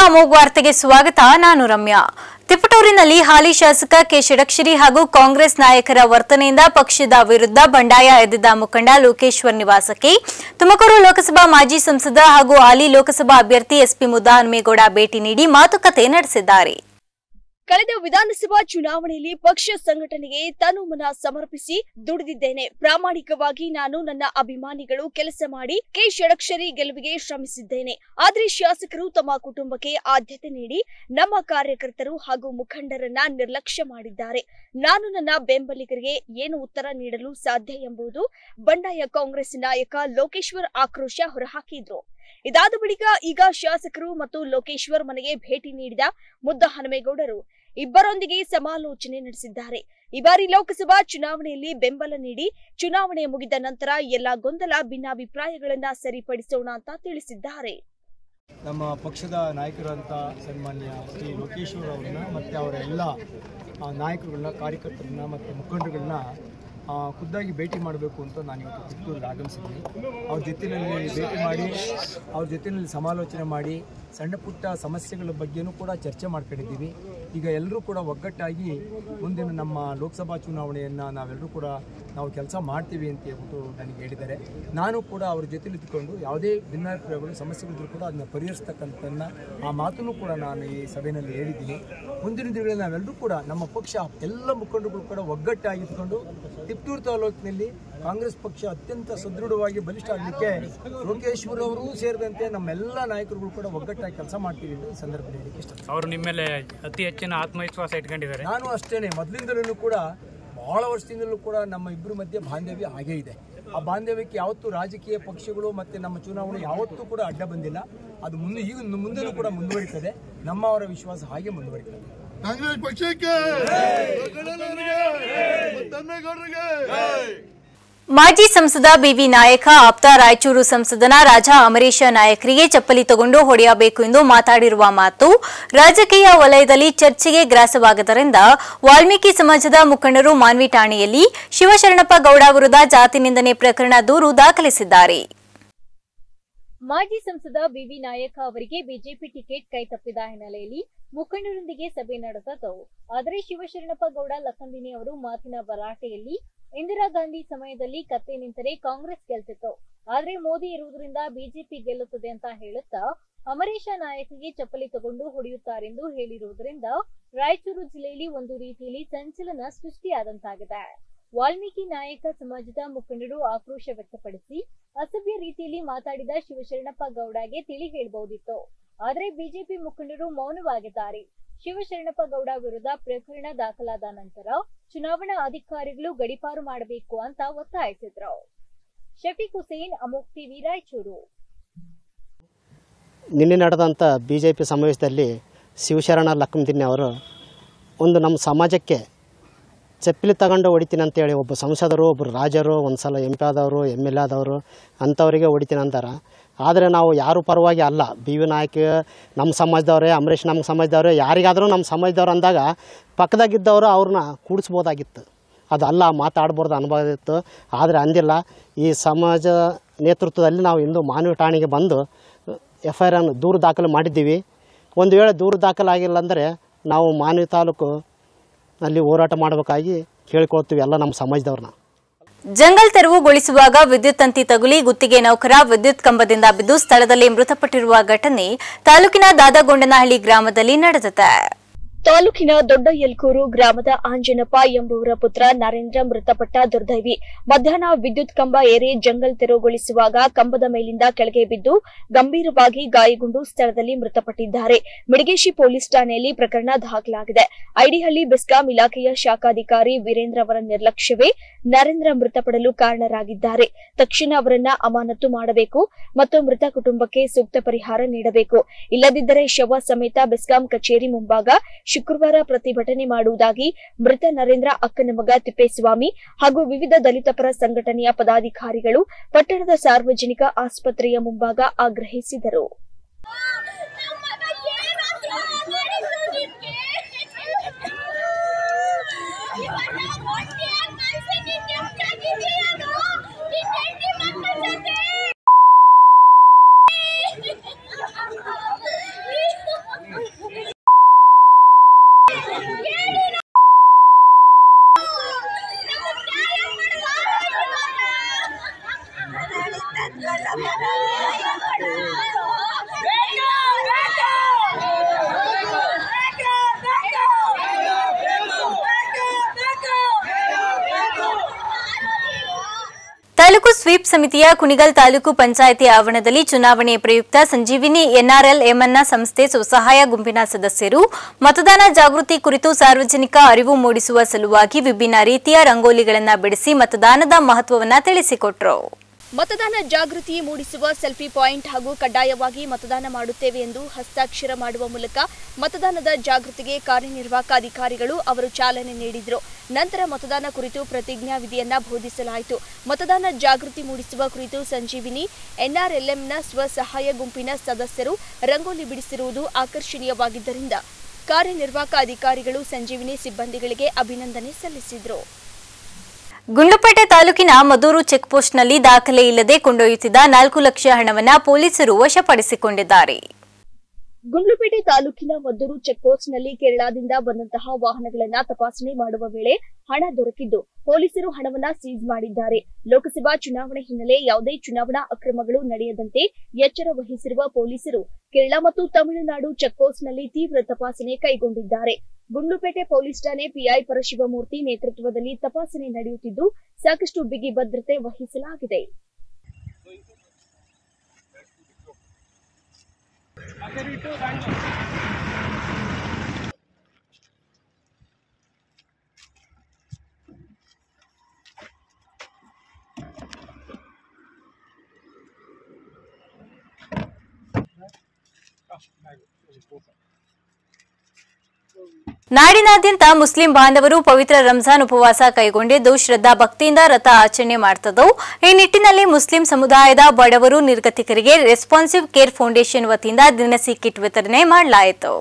ಅಮೋಘ್ ವಾರ್ತೆಗೆ ಸ್ವಾಗತ ನಾನು ರಮ್ಯಾ ತಿಪಟೂರಿನಲ್ಲಿ ಹಾಲಿ ಶಾಸಕ ಕೆ ಷಡಕ್ಷರಿ ಹಾಗೂ ಕಾಂಗ್ರೆಸ್ ನಾಯಕರ ವರ್ತನೆಯಿಂದ ಪಕ್ಷದ ವಿರುದ್ಧ ಬಂಡಾಯ ಎದ್ದಿದ್ದ ಮುಖಂಡ ಲೋಕೇಶ್ವರ್ ನಿವಾಸಕ್ಕೆ ತುಮಕೂರು ಲೋಕಸಭಾ ಮಾಜಿ ಸಂಸದ ಹಾಗೂ ಹಾಲಿ ಲೋಕಸಭಾ ಅಭ್ಯರ್ಥಿ ಎಸ್ಪಿ ಮುದ್ದಹನುಮೇಗೌಡ ಭೇಟಿ ನೀಡಿ ಮಾತುಕತೆ ನಡೆಸಿದ್ದಾರೆ ಕಳೆದ ವಿಧಾನಸಭಾ ಚುನಾವಣೆಯಲ್ಲಿ ಪಕ್ಷ ಸಂಘಟನೆಗೆ ತನು ಮನ ಸಮರ್ಪಿಸಿ ದುಡಿದಿದ್ದೇನೆ ಪ್ರಾಮಾಣಿಕವಾಗಿ ನಾನು ನನ್ನ ಅಭಿಮಾನಿಗಳು ಕೆಲಸ ಮಾಡಿ ಕೆ ಷಡಕ್ಷರಿ ಗೆಲುವಿಗೆ ಶ್ರಮಿಸಿದ್ದೇನೆ ಆದ್ರೆ ಶಾಸಕರು ತಮ್ಮ ಕುಟುಂಬಕ್ಕೆ ಆದ್ಯತೆ ನೀಡಿ ನಮ್ಮ ಕಾರ್ಯಕರ್ತರು ಹಾಗೂ ಮುಖಂಡರನ್ನ ನಿರ್ಲಕ್ಷ್ಯ ಮಾಡಿದ್ದಾರೆ ನಾನು ನನ್ನ ಬೆಂಬಲಿಗರಿಗೆ ಏನು ಉತ್ತರ ನೀಡಲು ಸಾಧ್ಯ ಎಂಬುದು ಬಂಡಾಯ ಕಾಂಗ್ರೆಸ್ ನಾಯಕ ಲೋಕೇಶ್ವರ್ ಆಕ್ರೋಶ ಹೊರಹಾಕಿದ್ರು ಇದಾದ ಬಳಿಕ ಈಗ ಶಾಸಕರು ಮತ್ತು ಲೋಕೇಶ್ವರ್ ಮನೆಗೆ ಭೇಟಿ ನೀಡಿದ ಮುದ್ದ ಹನುಮೇಗೌಡರು ಇಬ್ಬರೊಂದಿಗೆ ಸಮಾಲೋಚನೆ ನಡೆಸಿದ್ದಾರೆ ಈ ಬಾರಿ ಲೋಕಸಭಾ ಚುನಾವಣೆಯಲ್ಲಿ ಬೆಂಬಲ ನೀಡಿ ಚುನಾವಣೆ ಮುಗಿದ ನಂತರ ಎಲ್ಲಾ ಗೊಂದಲ ಭಿನ್ನಾಭಿಪ್ರಾಯಗಳನ್ನ ಸರಿಪಡಿಸೋಣ ಅಂತ ತಿಳಿಸಿದ್ದಾರೆ ನಮ್ಮ ಪಕ್ಷದ ನಾಯಕರಂತ ಸನ್ಮಾನ್ಯ ಶ್ರೀ ಲೋಕೇಶ್ವರ್ ಅವ್ರನ್ನ ಮತ್ತು ಅವರ ಎಲ್ಲ ಆ, ನಾಯಕರುಗಳನ್ನ ಕಾರ್ಯಕರ್ತರನ್ನ ಮತ್ತು ಮುಖಂಡರುಗಳನ್ನ ಆ, ಖುದ್ದಾಗಿ ಭೇಟಿ ಮಾಡಬೇಕು ಅಂತ ನಾನು ಇವತ್ತು ಪುತ್ತೂರಿಗೆ ಆಗಮಿಸಿದ್ದೀನಿ ಅವ್ರ ಜೊತೆಯಲ್ಲಿ ಭೇಟಿ ಮಾಡಿ ಅವ್ರ ಜೊತೆಯಲ್ಲಿ ಸಮಾಲೋಚನೆ ಮಾಡಿ ಸಣ್ಣ ಪುಟ್ಟ ಸಮಸ್ಯೆಗಳ ಬಗ್ಗೆನೂ ಕೂಡ ಚರ್ಚೆ ಮಾಡ್ಕೊಂಡಿದ್ದೀವಿ ಈಗ ಎಲ್ಲರೂ ಕೂಡ ಒಗ್ಗಟ್ಟಾಗಿ ಮುಂದಿನ ನಮ್ಮ ಲೋಕಸಭಾ ಚುನಾವಣೆಯನ್ನು ನಾವೆಲ್ಲರೂ ಕೂಡ ನಾವು ಕೆಲಸ ಮಾಡ್ತೀವಿ ಅಂತ ಹೇಳ್ಬಿಟ್ಟು ನನಗೆ ಹೇಳಿದ್ದಾರೆ ನಾನು ಕೂಡ ಅವ್ರ ಜೊತೆಲಿ ಇದ್ಕೊಂಡು ಯಾವುದೇ ಭಿನ್ನಾಭಿಪ್ರಾಯಗಳು ಸಮಸ್ಯೆಗಳಿದ್ರು ಕೂಡ ಅದನ್ನ ಪರಿಹರಿಸ್ತಕ್ಕಂಥನ್ನ ಆ ಮಾತನ್ನು ಕೂಡ ನಾನು ಈ ಸಭೆಯಲ್ಲಿ ಹೇಳಿದ್ದೀನಿ ಮುಂದಿನ ದಿನಗಳಲ್ಲಿ ನಾವೆಲ್ಲರೂ ಕೂಡ ನಮ್ಮ ಪಕ್ಷ ಎಲ್ಲ ಮುಖಂಡರುಗಳು ಕೂಡ ಒಗ್ಗಟ್ಟಾಗಿದ್ಕೊಂಡು ತಿಪ್ಟೂರು ತಾಲೂಕಿನಲ್ಲಿ ಕಾಂಗ್ರೆಸ್ ಪಕ್ಷ ಅತ್ಯಂತ ಸದೃಢವಾಗಿ ಬಲಿಷ್ಠ ಆಗಲಿಕ್ಕೆ ಲೋಕೇಶ್ವರ್ ಅವರೂ ಸೇರಿದಂತೆ ನಮ್ಮೆಲ್ಲ ನಾಯಕರುಗಳು ಕೂಡ ಒಗ್ಗಟ್ಟಾಗಿ ಕೆಲಸ ಮಾಡ್ತೀವಿ ಅಂತ ಈ ಸಂದರ್ಭದಲ್ಲಿ ಹೇಳಿಕ್ಕೆ ಇಷ್ಟ ಅವರು ನಿಮ್ಮ ಮೇಲೆ ಅತಿ ಹೆಚ್ಚಿನ ಆತ್ಮವಿಶ್ವಾಸ ಇಟ್ಕೊಂಡಿದ್ದಾರೆ ನಾನು ಅಷ್ಟೇನೆ ಮೊದಲಿಂದಲೂ ಕೂಡ ಬಹಳ ವರ್ಷದಿಂದಲೂ ಕೂಡ ನಮ್ಮ ಇಬ್ಬರ ಮಧ್ಯೆ ಬಾಂಧವ್ಯ ಹಾಗೇ ಇದೆ ಆ ಬಾಂಧವ್ಯಕ್ಕೆ ಯಾವತ್ತೂ ರಾಜಕೀಯ ಪಕ್ಷಗಳು ಮತ್ತೆ ನಮ್ಮ ಚುನಾವಣೆ ಯಾವತ್ತೂ ಕೂಡ ಅಡ್ಡ ಬಂದಿಲ್ಲ ಅದು ಮುಂದೆ ಈಗ ಮುಂದೆನೂ ಕೂಡ ಮುಂದುವರಿತದೆ ನಮ್ಮ ಅವರ ವಿಶ್ವಾಸ ಹಾಗೆ ಮುಂದುವರಿತದೆ ಕಾಂಗ್ರೆಸ್ ಪಕ್ಷಕ್ಕೆ ತನ್ಮೇಗೌಡರಿಗೆ ಮಾಜಿ ಸಂಸದ ಬಿವಿ ನಾಯಕ ಆಪ್ತ ರಾಯಚೂರು ಸಂಸದನ ರಾಜಾ ಅಮರೇಶ ನಾಯಕರಿಗೆ ಚಪ್ಪಲಿ ತಗೊಂಡು ಹೊಡೆಯಬೇಕು ಎಂದು ಮಾತಾಡಿರುವ ಮಾತು ರಾಜಕೀಯ ವಲಯದಲ್ಲಿ ಚರ್ಚೆಗೆ ಗ್ರಾಸವಾಗದರಿಂದ ವಾಲ್ಮೀಕಿ ಸಮಾಜದ ಮುಖಂಡರು ಮಾನ್ವಿ ಠಾಣೆಯಲ್ಲಿ ಶಿವಶರಣಪ್ಪ ಗೌಡ ವಿರುದ್ಧ ಜಾತಿ ನಿಂದನೆ ಪ್ರಕರಣ ದೂರು ದಾಖಲಿಸಿದ್ದಾರೆ ಮಾಜಿ ಸಂಸದ ಬಿವಿ ನಾಯಕ ಅವರಿಗೆ ಬಿಜೆಪಿ ಟಿಕೆಟ್ ಕೈತಪ್ಪಿದ ಹಿನ್ನೆಲೆಯಲ್ಲಿ ಮುಖಂಡರೊಂದಿಗೆ ಸಭೆ ನಡೆದದ್ದು ಆದರೆ ಶಿವಶರಣಪ್ಪ ಗೌಡ ಲಖಂದಿನಿ ಅವರು ಮಾತಿನ ಭರಾಟೆಯಲ್ಲಿ ಇಂದಿರಾ ಗಾಂಧಿ ಸಮಯದಲ್ಲಿ ಕತ್ತೆ ನಿಂತರೆ ಕಾಂಗ್ರೆಸ್ ಗೆಲ್ತಿತ್ತು ಆದ್ರೆ ಮೋದಿ ಇರುವುದರಿಂದ ಬಿಜೆಪಿ ಗೆಲ್ಲುತ್ತದೆ ಅಂತ ಹೇಳುತ್ತಾ ಅಮರೇಶ ನಾಯಕಿಗೆ ಚಪ್ಪಲಿ ತಗೊಂಡು ಹೊಡೆಯುತ್ತಾರೆಂದು ಹೇಳಿರುವುದರಿಂದ ರಾಯಚೂರು ಜಿಲ್ಲೆಯಲ್ಲಿ ಒಂದು ರೀತಿಯಲ್ಲಿ ಸಂಚಲನ ಸೃಷ್ಟಿಯಾದಂತಾಗಿದೆ ವಾಲ್ಮೀಕಿ ನಾಯಕ ಸಮಾಜದ ಮುಖಂಡರು ಆಕ್ರೋಶ ವ್ಯಕ್ತಪಡಿಸಿ ಅಸಭ್ಯ ರೀತಿಯಲ್ಲಿ ಮಾತಾಡಿದ ಶಿವಶರಣಪ್ಪ ಗೌಡಗೆ ತಿಳಿ ಹೇಳಬಹುದಿತ್ತು ಆದರೆ ಬಿಜೆಪಿ ಮುಖಂಡರು ಮೌನವಾಗಿದ್ದಾರೆ ಶಿವಶರಣಪ್ಪ ಗೌಡ ವಿರುದ್ಧ ಪ್ರಕರಣ ದಾಖಲಾದ ನಂತರ ಚುನಾವಣಾ ಅಧಿಕಾರಿಗಳು ಗಡಿಪಾರು ಮಾಡಬೇಕು ಅಂತ ಒತ್ತಾಯಿಸಿದ್ರು ಶಫೀಕ್ ಹುಸೇನ್ ಅಮೋಕ್ ಟಿವಿ ರಾಯಚೂರು ನಿನ್ನೆ ನಡೆದಂಥ ಬಿ ಜೆ ಪಿ ಸಮಾವೇಶದಲ್ಲಿ ಶಿವಶರಣ ಲಕ್ಕಂದಿನ್ನಿ ಅವರು ಒಂದು ನಮ್ಮ ಸಮಾಜಕ್ಕೆ ಚಪ್ಪಲಿ ತಗೊಂಡು ಹೊಡಿತೀನಿ ಅಂತೇಳಿ ಒಬ್ಬ ಸಂಸದರು ಒಬ್ಬರು ರಾಜರು ಒಂದು ಸಲ ಎಂ ಪಿ ಆದವರು ಎಮ್ ಎಲ್ ಎ ಆದವರು ಅಂಥವರಿಗೆ ಹೊಡಿತೀನಿ ಅಂತಾರೆ ಆದರೆ ನಾವು ಯಾರು ಪರವಾಗಿ ಅಲ್ಲ ಬಿ ವಿ ನಾಯಕ ನಮ್ಮ ಸಮಾಜದವರೇ ಅಂಬರೀಷ್ ನಮ್ಮ ಸಮಾಜದವರೇ ಯಾರಿಗಾದರೂ ನಮ್ಮ ಸಮಾಜದವ್ರು ಅಂದಾಗ ಪಕ್ಕದಾಗಿದ್ದವರು ಅವ್ರನ್ನ ಕೂಡಿಸ್ಬೋದಾಗಿತ್ತು ಅದು ಅಲ್ಲ ಮಾತಾಡ್ಬಾರ್ದು ಅನ್ಬೋದಿತ್ತು ಆದರೆ ಅಂದಿಲ್ಲ ಈ ಸಮಾಜ ನೇತೃತ್ವದಲ್ಲಿ ನಾವು ಇಂದು ಮಾನವ ಠಾಣೆಗೆ ಬಂದು ಎಫ್ ಐ ಆರ್ ದೂರು ದಾಖಲು ಮಾಡಿದ್ದೀವಿ ಒಂದು ವೇಳೆ ದೂರು ದಾಖಲಾಗಿಲ್ಲ ಅಂದರೆ ನಾವು ಮಾನವಿ ತಾಲೂಕು ಅಲ್ಲಿ ಹೋರಾಟ ಮಾಡಬೇಕಾಗಿ ಕೇಳಿಕೊಳ್ತೀವಿ ಎಲ್ಲ ನಮ್ಮ ಸಮಾಜದವ್ರನ್ನ ಜಂಗಲ್ ತೆರವುಗೊಳಿಸುವಾಗ ವಿದ್ಯುತ್ ತಂತಿ ತಗುಲಿ ಗುತ್ತಿಗೆ ನೌಕರ ವಿದ್ಯುತ್ ಕಂಬದಿಂದ ಬಿದ್ದು ಸ್ಥಳದಲ್ಲಿ ಮೃತಪಟ್ಟಿರುವ ಘಟನೆ ತಾಲೂಕಿನ ದಾದಗೊಂಡನಹಳ್ಳಿ ಗ್ರಾಮದಲ್ಲಿ ನಡೆದಿದೆ ತಾಲೂಕಿನ ದೊಡ್ಡ ಯಲ್ಕೂರು ಗ್ರಾಮದ ಆಂಜನಪ್ಪ ಎಂಬುವರ ಪುತ್ರ ನರೇಂದ್ರ ಮೃತಪಟ್ಟ ದುರ್ದೈವಿ ಮಧ್ಯಾಹ್ನ ವಿದ್ಯುತ್ ಕಂಬ ಏರಿ ಜಂಗಲ್ ತೆರವುಗೊಳಿಸುವಾಗ ಕಂಬದ ಮೇಲಿಂದ ಕೆಳಗೆ ಬಿದ್ದು ಗಂಭೀರವಾಗಿ ಗಾಯಗೊಂಡು ಸ್ಥಳದಲ್ಲಿ ಮೃತಪಟ್ಟಿದ್ದಾರೆ ಮಿಡಗೇಶಿ ಪೊಲೀಸ್ ಠಾಣೆಯಲ್ಲಿ ಪ್ರಕರಣ ದಾಖಲಾಗಿದೆ ಐಡಿಹಳ್ಳಿ ಬೆಸ್ಕಾಂ ಇಲಾಖೆಯ ಶಾಖಾಧಿಕಾರಿ ವೀರೇಂದ್ರ ಅವರ ನಿರ್ಲಕ್ಷ್ಯವೇ ನರೇಂದ್ರ ಮೃತಪಡಲು ಕಾರಣರಾಗಿದ್ದಾರೆ ತಕ್ಷಣ ಅವರನ್ನ ಅಮಾನತು ಮಾಡಬೇಕು ಮತ್ತು ಮೃತ ಕುಟುಂಬಕ್ಕೆ ಸೂಕ್ತ ಪರಿಹಾರ ನೀಡಬೇಕು ಇಲ್ಲದಿದ್ದರೆ ಶವ ಸಮೇತ ಬೆಸ್ಕಾಂ ಕಚೇರಿ ಮುಂಭಾಗ ಶುಕ್ರವಾರ ಪ್ರತಿಭಟನೆ ಮಾಡುವುದಾಗಿ ಮೃತ ನರೇಂದ್ರ ಅಕ್ಕನ ಮಗ ತಿಪ್ಪೇಸ್ವಾಮಿ ಹಾಗೂ ವಿವಿಧ ದಲಿತ ಪರ ಸಂಘಟನೆಯ ಪದಾಧಿಕಾರಿಗಳು ಪಟ್ಟಣದ ಸಾರ್ವಜನಿಕ ಆಸ್ಪತ್ರೆಯ ಮುಂಭಾಗ ಆಗ್ರಹಿಸಿದರು Thank you. ತಾಲೂಕು ಸ್ವೀಪ್ ಸಮಿತಿಯ ಕುಣಿಗಲ್ ತಾಲೂಕು ಪಂಚಾಯಿತಿ ಆವರಣದಲ್ಲಿ ಚುನಾವಣೆ ಪ್ರಯುಕ್ತ ಸಂಜೀವಿನಿ ಎನ್ಆರ್ಎಲ್ ಎಮನ್ನ ಸಂಸ್ಥೆ ಸ್ವಸಹಾಯ ಗುಂಪಿನ ಸದಸ್ಯರು ಮತದಾನ ಜಾಗೃತಿ ಕುರಿತು ಸಾರ್ವಜನಿಕ ಅರಿವು ಮೂಡಿಸುವ ಸಲುವಾಗಿ ವಿಭಿನ್ನ ರೀತಿಯ ರಂಗೋಲಿಗಳನ್ನು ಬಿಡಿಸಿ ಮತದಾನದ ಮಹತ್ವವನ್ನು ತಿಳಿಸಿಕೊಟ್ರು ಮತದಾನ ಜಾಗೃತಿ ಮೂಡಿಸುವ ಸೆಲ್ಫಿ ಪಾಯಿಂಟ್ ಹಾಗೂ ಕಡ್ಡಾಯವಾಗಿ ಮತದಾನ ಮಾಡುತ್ತೇವೆ ಎಂದು ಹಸ್ತಾಕ್ಷರ ಮಾಡುವ ಮೂಲಕ ಮತದಾನದ ಜಾಗೃತಿಗೆ ಕಾರ್ಯನಿರ್ವಾಹಕ ಅಧಿಕಾರಿಗಳು ಅವರು ಚಾಲನೆ ನೀಡಿದರು ನಂತರ ಮತದಾನ ಕುರಿತು ಪ್ರತಿಜ್ಞಾ ವಿಧಿಯನ್ನ ಬೋಧಿಸಲಾಯಿತು ಮತದಾನ ಜಾಗೃತಿ ಮೂಡಿಸುವ ಕುರಿತು ಸಂಜೀವಿನಿ ಎನ್ಆರ್ಎಲ್ಎಂನ ಸ್ವಸಹಾಯ ಗುಂಪಿನ ಸದಸ್ಯರು ರಂಗೋಲಿ ಬಿಡಿಸಿರುವುದು ಆಕರ್ಷಣೀಯವಾಗಿದ್ದರಿಂದ ಕಾರ್ಯನಿರ್ವಾಹಕ ಅಧಿಕಾರಿಗಳು ಸಂಜೀವಿನಿ ಸಿಬ್ಬಂದಿಗಳಿಗೆ ಅಭಿನಂದನೆ ಸಲ್ಲಿಸಿದರು ಗುಂಡ್ಲುಪೇಟೆ ತಾಲೂಕಿನ ಮದೂರು ಚೆಕ್ಪೋಸ್ಟ್ನಲ್ಲಿ ದಾಖಲೆ ಇಲ್ಲದೆ ಕೊಂಡೊಯ್ಯುತ್ತಿದ್ದ ನಾಲ್ಕು ಲಕ್ಷ ಹಣವನ್ನು ಪೊಲೀಸರು ವಶಪಡಿಸಿಕೊಂಡಿದ್ದಾರೆ ಗುಂಡ್ಲುಪೇಟೆ ತಾಲೂಕಿನ ಮದ್ದೂರು ಚೆಕ್ಪೋಸ್ಟ್ನಲ್ಲಿ ಕೇರಳದಿಂದ ಬಂದಂತಹ ವಾಹನಗಳನ್ನ ತಪಾಸಣೆ ಮಾಡುವ ವೇಳೆ ಹಣ ದೊರಕಿದ್ದು ಪೊಲೀಸರು ಹಣವನ್ನ ಸೀಸ್ ಮಾಡಿದ್ದಾರೆ ಲೋಕಸಭಾ ಚುನಾವಣೆ ಹಿನ್ನೆಲೆ ಯಾವುದೇ ಚುನಾವಣಾ ಅಕ್ರಮಗಳು ನಡೆಯದಂತೆ ಎಚ್ಚರ ವಹಿಸಿರುವ ಪೊಲೀಸರು ಕೇರಳ ಮತ್ತು ತಮಿಳುನಾಡು ಚೆಕ್ಪೋಸ್ಟ್ನಲ್ಲಿ ತೀವ್ರ ತಪಾಸಣೆ ಕೈಗೊಂಡಿದ್ದಾರೆ ಗುಂಡ್ಲುಪೇಟೆ ಪೊಲೀಸ್ ಠಾಣೆ ಪಿಐ ಪರಶಿವಮೂರ್ತಿ ನೇತೃತ್ವದಲ್ಲಿ ತಪಾಸಣೆ ನಡೆಯುತ್ತಿದ್ದು ಸಾಕಷ್ಟು ಬಿಗಿ ಭದ್ರತೆ ವಹಿಸಲಾಗಿದೆ ನಾಡಿನಾದ್ಯಂತ ಮುಸ್ಲಿಂ ಬಾಂಧವರು ಪವಿತ್ರ ರಂಜಾನ್ ಉಪವಾಸ ಕೈಗೊಂಡಿದ್ದು ಶ್ರದ್ಧಾ ಭಕ್ತಿಯಿಂದ ರಥ ಆಚರಣೆ ಮಾಡ್ತದ್ದು ಈ ನಿಟ್ಟಿನಲ್ಲಿ ಮುಸ್ಲಿಂ ಸಮುದಾಯದ ಬಡವರು ನಿರ್ಗತಿಕರಿಗೆ ರೆಸ್ಪಾನ್ಸಿವ್ ಕೇರ್ ಫೌಂಡೇಶನ್ ವತಿಯಿಂದ ದಿನಸಿ ಕಿಟ್ ವಿತರಣೆ ಮಾಡಲಾಯಿತು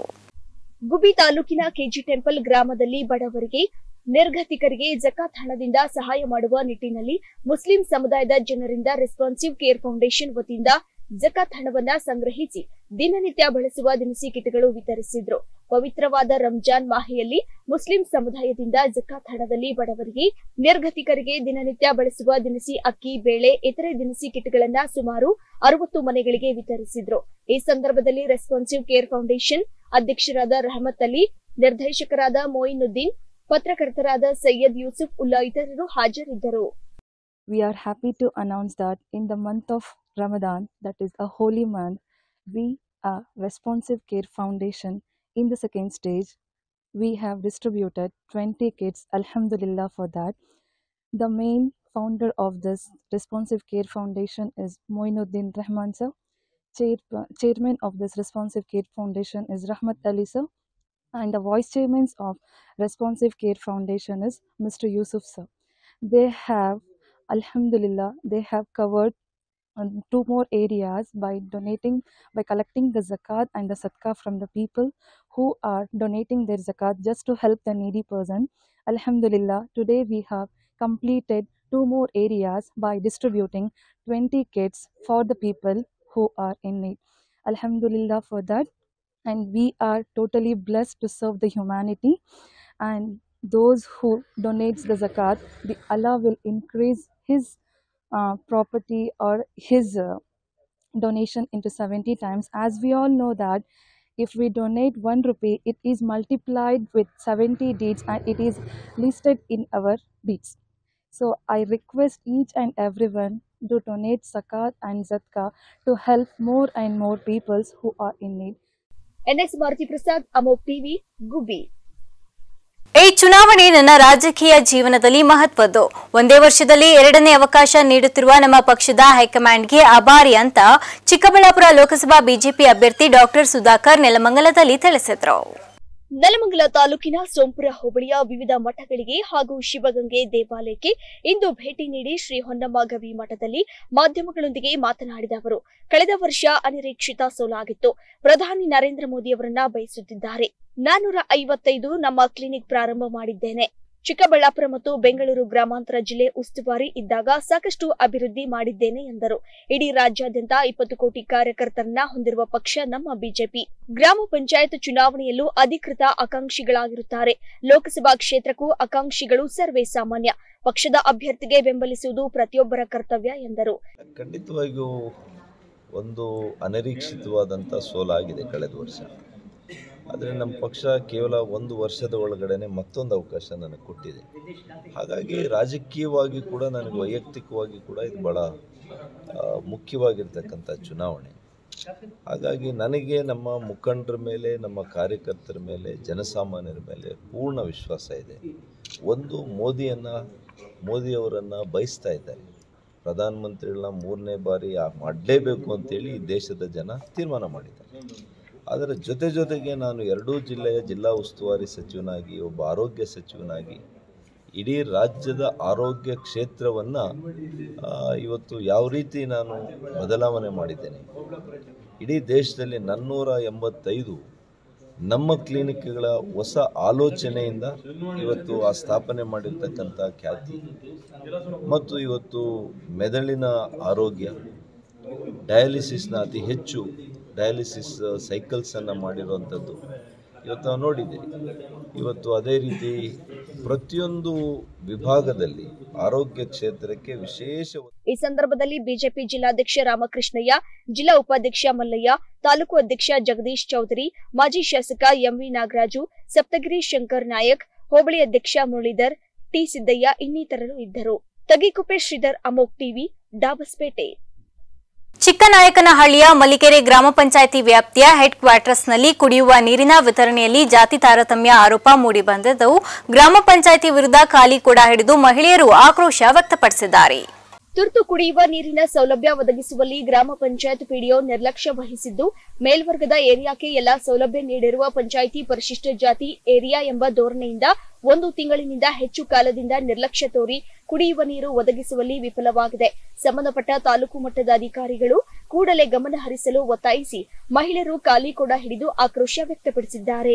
ಗುಬಿ ತಾಲೂಕಿನ ಕೆಜಿ ಟೆಂಪಲ್ ಗ್ರಾಮದಲ್ಲಿ ಬಡವರಿಗೆ ನಿರ್ಗತಿಕರಿಗೆ ಜಕಾತ್ ಹಣದಿಂದ ಸಹಾಯ ಮಾಡುವ ನಿಟ್ಟಿನಲ್ಲಿ ಮುಸ್ಲಿಂ ಸಮುದಾಯದ ಜನರಿಂದ ರೆಸ್ಪಾನ್ಸಿವ್ ಕೇರ್ ಫೌಂಡೇಶನ್ ವತಿಯಿಂದ ಜಕಾತ್ ಹಣವನ್ನ ಸಂಗ್ರಹಿಸಿ ದಿನನಿತ್ಯ ಬಳಸುವ ದಿನಸಿ ಕಿಟ್ಗಳು ವಿತರಿಸಿದ್ರು ಪವಿತ್ರವಾದ ರಂಜಾನ್ ಮಾಹೆಯಲ್ಲಿ ಮುಸ್ಲಿಂ ಸಮುದಾಯದಿಂದ ಜಕಾತ್ ಹಣದಲ್ಲಿ ಬಡವರಿಗೆ ನಿರ್ಗತಿಕರಿಗೆ ದಿನನಿತ್ಯ ಬಳಸುವ ದಿನಸಿ ಅಕ್ಕಿ ಬೇಳೆ ಇತರೆ ದಿನಸಿ ಕಿಟ್ಗಳನ್ನ ಸುಮಾರು ಅರವತ್ತು ಮನೆಗಳಿಗೆ ವಿತರಿಸಿದ್ರು ಈ ಸಂದರ್ಭದಲ್ಲಿ ರೆಸ್ಪಾನ್ಸಿವ್ ಕೇರ್ ಫೌಂಡೇಶನ್ ಅಧ್ಯಕ್ಷರಾದ ರಹಮತ್ ಅಲಿ ನಿರ್ದೇಶಕರಾದ ಮೊಯಿನುದ್ದೀನ್ ಪತ್ರಕರ್ತರಾದ ಸೈಯದ್ ಯೂಸುಫ್ ಉಲ್ಲಾ ಇತರರು ಹಾಜರಿದ್ದರು we are happy to announce that in the month of Ramadan, that is a holy month, we are Responsive Care Foundation in the second stage. We have distributed 20 kits, Alhamdulillah, for that. The main founder of this Responsive Care Foundation is Moinuddin Rahman sir. Chair, chairman of this Responsive Care Foundation is Rahmat Ali sir. And the vice chairman of Responsive Care Foundation is Mr. Yusuf sir. They have Alhamdulillah, they have covered um, two more areas by donating, by collecting the zakat and the sadaqah from the people who are donating their zakat just to help the needy person. Alhamdulillah, today we have completed two more areas by distributing 20 kits for the people who are in need. Alhamdulillah for that. And we are totally blessed to serve the humanity. And those who donates the zakat, the Allah will increase his uh, property or his uh, donation into 70 times. As we all know that if we donate 1 rupee, it is multiplied with 70 deeds and it is listed in our deeds. So I request each and everyone to donate zakat and zatka to help more and more peoples who are in need. NS Maruti Prasad ಅಮೋಕ್ TV ಗುಬ್ಬಿ ಈ ಚುನಾವಣೆ ನನ್ನ ರಾಜಕೀಯ ಜೀವನದಲ್ಲಿ ಮಹತ್ವದ್ದು ಒಂದೇ ವರ್ಷದಲ್ಲಿ ಎರಡನೇ ಅವಕಾಶ ನೀಡುತ್ತಿರುವ ನಮ್ಮ ಪಕ್ಷದ ಹೈಕಮಾಂಡ್ಗೆ ಆಭಾರಿ ಅಂತ ಚಿಕ್ಕಬಳ್ಳಾಪುರ ಲೋಕಸಭಾ ಬಿಜೆಪಿ ಅಭ್ಯರ್ಥಿ ಡಾಕ್ಟರ್ ಸುಧಾಕರ್ ನೆಲಮಂಗಲದಲ್ಲಿ ತಿಳಿಸಿದರು ನೆಲಮಂಗಲ ತಾಲೂಕಿನ ಸೋಂಪುರ ಹೋಬಳಿಯ ವಿವಿಧ ಮಠಗಳಿಗೆ ಹಾಗೂ ಶಿವಗಂಗೆ ದೇವಾಲಯಕ್ಕೆ ಇಂದು ಭೇಟಿ ನೀಡಿ ಶ್ರೀ ಹೊನ್ನಮ್ಮ ಗವಿ ಮಠದಲ್ಲಿ ಮಾಧ್ಯಮಗಳೊಂದಿಗೆ ಮಾತನಾಡಿದ ಅವರು ಕಳೆದ ವರ್ಷ ಅನಿರೀಕ್ಷಿತ ಸೋಲಾಗಿತ್ತು ಪ್ರಧಾನಿ ನರೇಂದ್ರ ಮೋದಿಯವರನ್ನ ಬಯಸುತ್ತಿದ್ದಾರೆ ನಾನೂರ ಐವತ್ತೈದು ನಮ್ಮ ಕ್ಲಿನಿಕ್ ಪ್ರಾರಂಭ ಮಾಡಿದ್ದೇನೆ ಚಿಕ್ಕಬಳ್ಳಾಪುರ ಮತ್ತು ಬೆಂಗಳೂರು ಗ್ರಾಮಾಂತರ ಜಿಲ್ಲೆ ಉಸ್ತುವಾರಿ ಇದ್ದಾಗ ಸಾಕಷ್ಟು ಅಭಿವೃದ್ಧಿ ಮಾಡಿದ್ದೇನೆ ಎಂದರು ಇಡೀ ರಾಜ್ಯಾದ್ಯಂತ ಇಪ್ಪತ್ತು ಕೋಟಿ ಕಾರ್ಯಕರ್ತರನ್ನ ಹೊಂದಿರುವ ಪಕ್ಷ ನಮ್ಮ ಬಿಜೆಪಿ ಗ್ರಾಮ ಪಂಚಾಯತ್ ಚುನಾವಣೆಯಲ್ಲೂ ಅಧಿಕೃತ ಆಕಾಂಕ್ಷಿಗಳಾಗಿರುತ್ತಾರೆ ಲೋಕಸಭಾ ಕ್ಷೇತ್ರಕ್ಕೂ ಆಕಾಂಕ್ಷಿಗಳು ಸರ್ವೇ ಸಾಮಾನ್ಯ ಪಕ್ಷದ ಅಭ್ಯರ್ಥಿಗೆ ಬೆಂಬಲಿಸುವುದು ಪ್ರತಿಯೊಬ್ಬರ ಕರ್ತವ್ಯ ಎಂದರು ಖಂಡಿತವಾಗಿಯೂ ಒಂದು ಅನಿರೀಕ್ಷಿತವಾದಂಥ ಸೋಲಾಗಿದೆ ಕಳೆದ ವರ್ಷ ಆದರೆ ನಮ್ಮ ಪಕ್ಷ ಕೇವಲ ಒಂದು ವರ್ಷದ ಒಳಗಡೆನೆ ಮತ್ತೊಂದು ಅವಕಾಶ ನನಗೆ ಕೊಟ್ಟಿದೆ ಹಾಗಾಗಿ ರಾಜಕೀಯವಾಗಿ ಕೂಡ ನನಗೆ ವೈಯಕ್ತಿಕವಾಗಿ ಕೂಡ ಇದು ಭಾಳ ಆ, ಮುಖ್ಯವಾಗಿರ್ತಕ್ಕಂಥ ಚುನಾವಣೆ ಹಾಗಾಗಿ ನನಗೆ ನಮ್ಮ ಮುಖಂಡರ ಮೇಲೆ ನಮ್ಮ ಕಾರ್ಯಕರ್ತರ ಮೇಲೆ ಜನಸಾಮಾನ್ಯರ ಮೇಲೆ ಪೂರ್ಣ ವಿಶ್ವಾಸ ಇದೆ ಒಂದು ಮೋದಿಯನ್ನು ಮೋದಿಯವರನ್ನು ಬಯಸ್ತಾ ಇದ್ದಾರೆ ಪ್ರಧಾನಮಂತ್ರಿಗಳನ್ನ ಮೂರನೇ ಬಾರಿ ಆ- ಮಾಡಲೇಬೇಕು ಅಂತೇಳಿ ಈ ದೇಶದ ಜನ ತೀರ್ಮಾನ ಮಾಡಿದ್ದಾರೆ ಅದರ ಜೊತೆ ಜೊತೆಗೆ ನಾನು ಎರಡೂ ಜಿಲ್ಲೆಯ ಜಿಲ್ಲಾ ಉಸ್ತುವಾರಿ ಸಚಿವನಾಗಿ ಒಬ್ಬ ಆರೋಗ್ಯ ಸಚಿವನಾಗಿ ಇಡೀ ರಾಜ್ಯದ ಆರೋಗ್ಯ ಕ್ಷೇತ್ರವನ್ನು ಇವತ್ತು ಯಾವ ರೀತಿ ನಾನು ಬದಲಾವಣೆ ಮಾಡಿದ್ದೇನೆ ಇಡೀ ದೇಶದಲ್ಲಿ ನನ್ನೂರ ಎಂಬತ್ತೈದು ನಮ್ಮ ಕ್ಲಿನಿಕ್ಗಳ ಹೊಸ ಆಲೋಚನೆಯಿಂದ ಇವತ್ತು ಆ ಸ್ಥಾಪನೆ ಮಾಡಿರ್ತಕ್ಕಂಥ ಖ್ಯಾತಿ ಮತ್ತು ಇವತ್ತು ಮೆದುಳಿನ ಆರೋಗ್ಯ ಡಯಾಲಿಸಿಸ್ನ ಅತಿ ಹೆಚ್ಚು ಡಯಾಲಿಸಿಸ್ ಸೈಕಲ್ಸನ್ನು ಮಾಡಿರುವಂಥದ್ದು ಇವತ್ತು ನಾವು ನೋಡಿದ್ದೀರಿ ಇವತ್ತು ಅದೇ ರೀತಿ ಪ್ರತಿಯೊಂದು ವಿಭಾಗದಲ್ಲಿ ಆರೋಗ್ಯ ಕ್ಷೇತ್ರಕ್ಕೆ ವಿಶೇಷ ಈ ಸಂದರ್ಭದಲ್ಲಿ ಬಿಜೆಪಿ ಜಿಲ್ಲಾಧ್ಯಕ್ಷ ರಾಮಕೃಷ್ಣಯ್ಯ ಜಿಲ್ಲಾ ಉಪಾಧ್ಯಕ್ಷ ಮಲ್ಲಯ್ಯ ತಾಲೂಕು ಅಧ್ಯಕ್ಷ ಜಗದೀಶ್ ಚೌಧರಿ ಮಾಜಿ ಶಾಸಕ ಎಂವಿ ನಾಗರಾಜು ಸಪ್ತಗಿರಿ ಶಂಕರ್ ನಾಯಕ್ ಹೋಬಳಿ ಅಧ್ಯಕ್ಷ ಮುರಳೀಧರ್ ಟಿ ಸಿದ್ದಯ್ಯ ಇನ್ನಿತರರು ಇದ್ದರು ತಗಿಕುಪ್ಪೆ ಶ್ರೀಧರ್ ಅಮೋಕ್ ಟಿವಿ ಡಾಬಸ್ಪೇಟೆ ಚಿಕ್ಕನಾಯಕನಹಳ್ಳಿಯ ಮಲ್ಲಿಕೆರೆ ಗ್ರಾಮ ಪಂಚಾಯಿತಿ ವ್ಯಾಪ್ತಿಯ ಹೆಡ್ ಕ್ವಾರ್ಟರ್ಸ್ನಲ್ಲಿ ಕುಡಿಯುವ ನೀರಿನ ವಿತರಣೆಯಲ್ಲಿ ಜಾತಿ ತಾರತಮ್ಯ ಆರೋಪ ಮೂಡಿಬಂದಿದ್ದು ಗ್ರಾಮ ಪಂಚಾಯಿತಿ ವಿರುದ್ಧ ಖಾಲಿ ಕೂಡ ಹಿಡಿದು ಮಹಿಳೆಯರು ಆಕ್ರೋಶ ವ್ಯಕ್ತಪಡಿಸಿದ್ದಾರೆ ತುರ್ತು ಕುಡಿಯುವ ನೀರಿನ ಸೌಲಭ್ಯ ಒದಗಿಸುವಲ್ಲಿ ಗ್ರಾಮ ಪಂಚಾಯತ್ ಪಿಡಿಒ ನಿರ್ಲಕ್ಷ್ಯ ವಹಿಸಿದ್ದು ಮೇಲ್ವರ್ಗದ ಏರಿಯಾಕ್ಕೆ ಎಲ್ಲಾ ಸೌಲಭ್ಯ ನೀಡಿರುವ ಪಂಚಾಯಿತಿ ಪರಿಶಿಷ್ಟ ಜಾತಿ ಏರಿಯಾ ಎಂಬ ಧೋರಣೆಯಿಂದ ಒಂದು ತಿಂಗಳಿನಿಂದ ಹೆಚ್ಚು ಕಾಲದಿಂದ ನಿರ್ಲಕ್ಷ್ಯ ತೋರಿ ಕುಡಿಯುವ ನೀರು ಒದಗಿಸುವಲ್ಲಿ ವಿಫಲವಾಗಿದೆ ಸಂಬಂಧಪಟ್ಟ ತಾಲೂಕು ಮಟ್ಟದ ಅಧಿಕಾರಿಗಳು ಕೂಡಲೇ ಗಮನ ಹರಿಸಲು ಒತ್ತಾಯಿಸಿ ಮಹಿಳೆಯರು ಖಾಲಿ ಕೊಡ ಹಿಡಿದು ಆಕ್ರೋಶ ವ್ಯಕ್ತಪಡಿಸಿದ್ದಾರೆ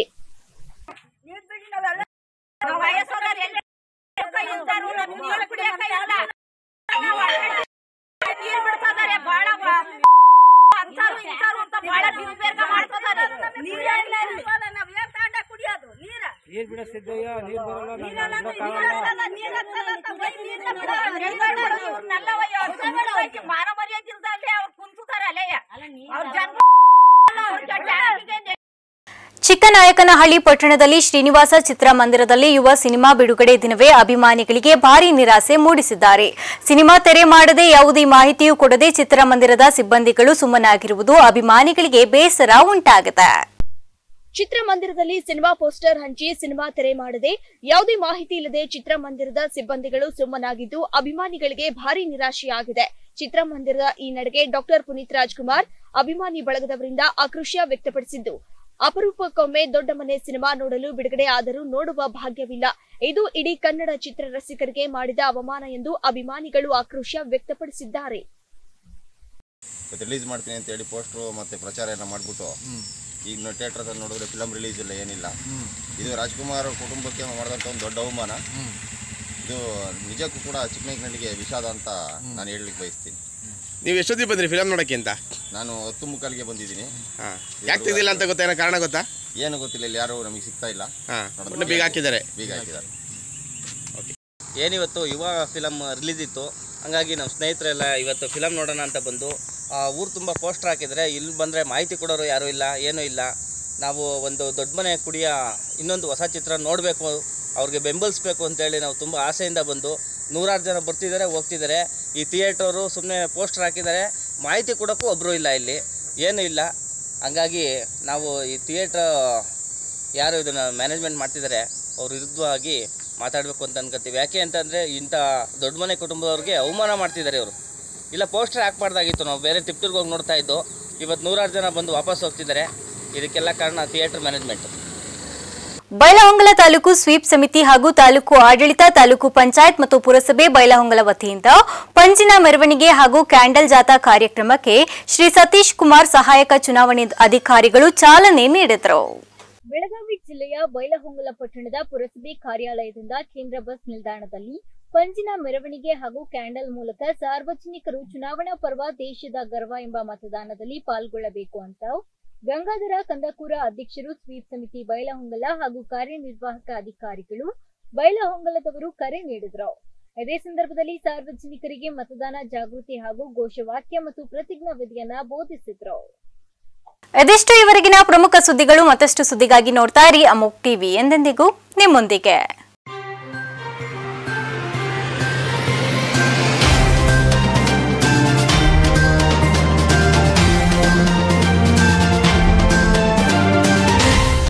ನೀರ್ ಬಿಡ ಸಿದ್ದಯ್ಯ ನೀರ್ ಬರಲ್ಲ ಚಿಕ್ಕನಾಯಕನಹಳ್ಳಿ ಪಟ್ಟಣದಲ್ಲಿ ಶ್ರೀನಿವಾಸ ಚಿತ್ರಮಂದಿರದಲ್ಲಿ ಯುವ ಸಿನಿಮಾ ಬಿಡುಗಡೆ ದಿನವೇ ಅಭಿಮಾನಿಗಳಿಗೆ ಭಾರಿ ನಿರಾಸೆ ಮೂಡಿಸಿದ್ದಾರೆ ಸಿನಿಮಾ ತೆರೆ ಮಾಡದೆ ಯಾವುದೇ ಮಾಹಿತಿಯೂ ಕೊಡದೆ ಚಿತ್ರಮಂದಿರದ ಸಿಬ್ಬಂದಿಗಳು ಸುಮ್ಮನಾಗಿರುವುದು ಅಭಿಮಾನಿಗಳಿಗೆ ಬೇಸರ ಉಂಟಾಗಿದೆ ಚಿತ್ರಮಂದಿರದಲ್ಲಿ ಸಿನಿಮಾ ಪೋಸ್ಟರ್ ಹಂಚಿ ಸಿನಿಮಾ ತೆರೆ ಮಾಡದೆ ಯಾವುದೇ ಮಾಹಿತಿ ಇಲ್ಲದೆ ಚಿತ್ರಮಂದಿರದ ಸಿಬ್ಬಂದಿಗಳು ಸುಮ್ಮನಾಗಿದ್ದು ಅಭಿಮಾನಿಗಳಿಗೆ ಭಾರಿ ನಿರಾಶೆಯಾಗಿದೆ ಚಿತ್ರಮಂದಿರದ ಈ ನಡೆಗೆ ಡಾಕ್ಟರ್ ಪುನೀತ್ ರಾಜ್ಕುಮಾರ್ ಅಭಿಮಾನಿ ಬಳಗದವರಿಂದ ಆಕ್ರೋಶ ವ್ಯಕ್ತಪಡಿಸಿದ್ದು ಅಪರೂಪಕ್ಕೊಮ್ಮೆ ದೊಡ್ಡ ಮನೆ ಸಿನಿಮಾ ನೋಡಲು ಬಿಡುಗಡೆ ಆದರೂ ನೋಡುವ ಭಾಗ್ಯವಿಲ್ಲ ಇದು ಇಡೀ ಕನ್ನಡ ಚಿತ್ರ ರಸಿಕರಿಗೆ ಮಾಡಿದ ಅವಮಾನ ಎಂದು ಅಭಿಮಾನಿಗಳು ಆಕ್ರೋಶ ವ್ಯಕ್ತಪಡಿಸಿದ್ದಾರೆ ಇವತ್ತು ರಿಲೀಸ್ ಮಾಡ್ತೀನಿ ಅಂತ ಹೇಳಿ ಪೋಸ್ಟ್ರು ಮತ್ತು ಪ್ರಚಾರ ಎಲ್ಲ ಮಾಡಿಬಿಟ್ಟು ಈಗ ನಾವು ಥಿಯೇಟ್ರಲ್ಲಿ ನೋಡಿದ್ರೆ ಫಿಲಮ್ ರಿಲೀಸ್ ಇಲ್ಲ ಏನಿಲ್ಲ ಇದು ರಾಜ್ಕುಮಾರ್ ಅವ್ರ ಕುಟುಂಬಕ್ಕೆ ಮಾಡಿದಂಥ ಒಂದು ದೊಡ್ಡ ಅವಮಾನ ಇದು ನಿಜಕ್ಕೂ ಕೂಡ ಚಿಕ್ಕನಗಿನಳ್ಳಿಗೆ ವಿಷಾದ ಅಂತ ನಾನು ಹೇಳಲಿಕ್ಕೆ ಬಯಸ್ತೀನಿ ನೀವು ಎಷ್ಟೊತ್ತಿಗೆ ಬಂದ್ರಿ ಫಿಲಮ್ ನೋಡೋಕ್ಕೆ ಅಂತ ನಾನು ಹತ್ತು ಮುಕ್ಕಾಲಿಗೆ ಬಂದಿದ್ದೀನಿ ಹಾಂ ಯಾಕೆ ತೆಗ್ದಿಲ್ಲ ಅಂತ ಗೊತ್ತಾ ಏನೋ ಕಾರಣ ಗೊತ್ತಾ ಏನು ಗೊತ್ತಿಲ್ಲ ಇಲ್ಲಿ ಯಾರು ನಮಗೆ ಸಿಗ್ತಾ ಇಲ್ಲ ಹಾಂ ನೋಡೋಣ. ಒಟ್ಟು ಬೀಗ ಹಾಕಿದ್ದಾರೆ ಬೀಗ ಹಾಕಿದ್ದಾರೆ ಏನಿವತ್ತು ಯುವ ಫಿಲಮ್ ರಿಲೀಸ್ ಇತ್ತು ಹಂಗಾಗಿ ನಮ್ಮ ಸ್ನೇಹಿತರೆಲ್ಲ ಇವತ್ತು ಫಿಲಮ್ ನೋಡೋಣ ಅಂತ ಬಂದು ಆ, ಊರು ತುಂಬ ಪೋಸ್ಟರ್ ಹಾಕಿದರೆ ಇಲ್ಲಿ ಬಂದರೆ ಮಾಹಿತಿ ಕೊಡೋರು ಯಾರೂ ಇಲ್ಲ ಏನೂ ಇಲ್ಲ ನಾವು ಒಂದು ದೊಡ್ಡ ಮನೆ ಕುಡಿಯ ಇನ್ನೊಂದು ಹೊಸ ಚಿತ್ರ ನೋಡಬೇಕು ಅವ್ರಿಗೆ ಬೆಂಬಲಿಸ್ಬೇಕು ಅಂತೇಳಿ ನಾವು ತುಂಬ ಆಸೆಯಿಂದ ಬಂದು ನೂರಾರು ಜನ ಬರ್ತಿದ್ದಾರೆ ಹೋಗ್ತಿದ್ದಾರೆ ಈ ಥಿಯೇಟರು ಸುಮ್ಮನೆ ಪೋಸ್ಟರ್ ಹಾಕಿದ್ದಾರೆ ಮಾಹಿತಿ ಕೊಡೋಕ್ಕೂ ಒಬ್ಬರು ಇಲ್ಲ ಇಲ್ಲಿ ಏನೂ ಇಲ್ಲ ಹಂಗಾಗಿ ನಾವು ಈ ಥಿಯೇಟ್ರ್ ಯಾರು ಇದನ್ನು ಮ್ಯಾನೇಜ್ಮೆಂಟ್ ಮಾಡ್ತಿದ್ದಾರೆ ಅವ್ರ ವಿರುದ್ಧವಾಗಿ ಮಾತಾಡಬೇಕು ಅಂತ ಅನ್ಕೋತೀವಿ ಯಾಕೆ ಅಂತಂದರೆ ಇಂಥ ದೊಡ್ಡ ಮನೆ ಕುಟುಂಬದವ್ರಿಗೆ ಅವಮಾನ ಮಾಡ್ತಿದ್ದಾರೆ ಇವರು ಇಲ್ಲ ಪೋಸ್ಟರ್ ಹಾಕ್ಬಾರ್ದಾಗಿತ್ತು ನಾವು ಬೇರೆ ತಿಪ್ಟೂರ್ಗೆ ಹೋಗಿ ನೋಡ್ತಾ ಇದ್ದು ಇವತ್ತು ನೂರಾರು ಜನ ಬಂದು ವಾಪಸ್ ಹೋಗ್ತಿದ್ದಾರೆ ಇದಕ್ಕೆಲ್ಲ ಕಾರಣ ಥಿಯೇಟರ್ ಮ್ಯಾನೇಜ್ಮೆಂಟ್ ಬೈಲಹೊಂಗಲ ತಾಲೂಕು ಸ್ವೀಪ್ ಸಮಿತಿ ಹಾಗೂ ತಾಲೂಕು ಆಡಳಿತ ತಾಲೂಕು ಪಂಚಾಯತ್ ಮತ್ತು ಪುರಸಭೆ ಬೈಲಹೊಂಗಲ ವತಿಯಿಂದ ಪಂಜಿನ ಮೆರವಣಿಗೆ ಹಾಗೂ ಕ್ಯಾಂಡಲ್ ಜಾಥಾ ಕಾರ್ಯಕ್ರಮಕ್ಕೆ ಶ್ರೀ ಸತೀಶ್ ಕುಮಾರ್ ಸಹಾಯಕ ಚುನಾವಣೆ ಅಧಿಕಾರಿಗಳು ಚಾಲನೆ ನೀಡಿದರು ಬೆಳಗಾವಿ ಜಿಲ್ಲೆಯ ಬೈಲಹೊಂಗಲ ಪಟ್ಟಣದ ಪುರಸಭೆ ಕಾರ್ಯಾಲಯದಿಂದ ಕೇಂದ್ರ ಬಸ್ ನಿಲ್ದಾಣದಲ್ಲಿ ಪಂಜಿನ ಮೆರವಣಿಗೆ ಹಾಗೂ ಕ್ಯಾಂಡಲ್ ಮೂಲಕ ಸಾರ್ವಜನಿಕರು ಚುನಾವಣಾ ಪರ್ವ ದೇಶದ ಗರ್ವ ಎಂಬ ಮತದಾನದಲ್ಲಿ ಪಾಲ್ಗೊಳ್ಳಬೇಕು ಅಂತ ಗಂಗಾಧರ ಕಂದಕೂರ ಅಧ್ಯಕ್ಷರು ಸ್ವೀಪ್ ಸಮಿತಿ ಬೈಲಹೊಂಗಲ ಹಾಗೂ ಕಾರ್ಯನಿರ್ವಾಹಕ ಅಧಿಕಾರಿಗಳು ಬೈಲಹೊಂಗಲದವರು ಕರೆ ನೀಡಿದರು ಇದೇ ಸಂದರ್ಭದಲ್ಲಿ ಸಾರ್ವಜನಿಕರಿಗೆ ಮತದಾನ ಜಾಗೃತಿ ಹಾಗೂ ಘೋಷವಾಕ್ಯ ಮತ್ತು ಪ್ರತಿಜ್ಞಾ ವಿಧಿಯನ್ನ ಬೋಧಿಸಿದ್ರು ಇದಿಷ್ಟು ಇವರೆಗಿನ ಪ್ರಮುಖ ಸುದ್ದಿಗಳು ಮತ್ತಷ್ಟು ಸುದ್ದಿಗಾಗಿ ನೋಡ್ತಾ ಇರಿ ಅಮೋಕ್ ಟಿವಿ ಎಂದೆಂದಿಗೂ ನಿಮ್ಮೊಂದಿಗೆ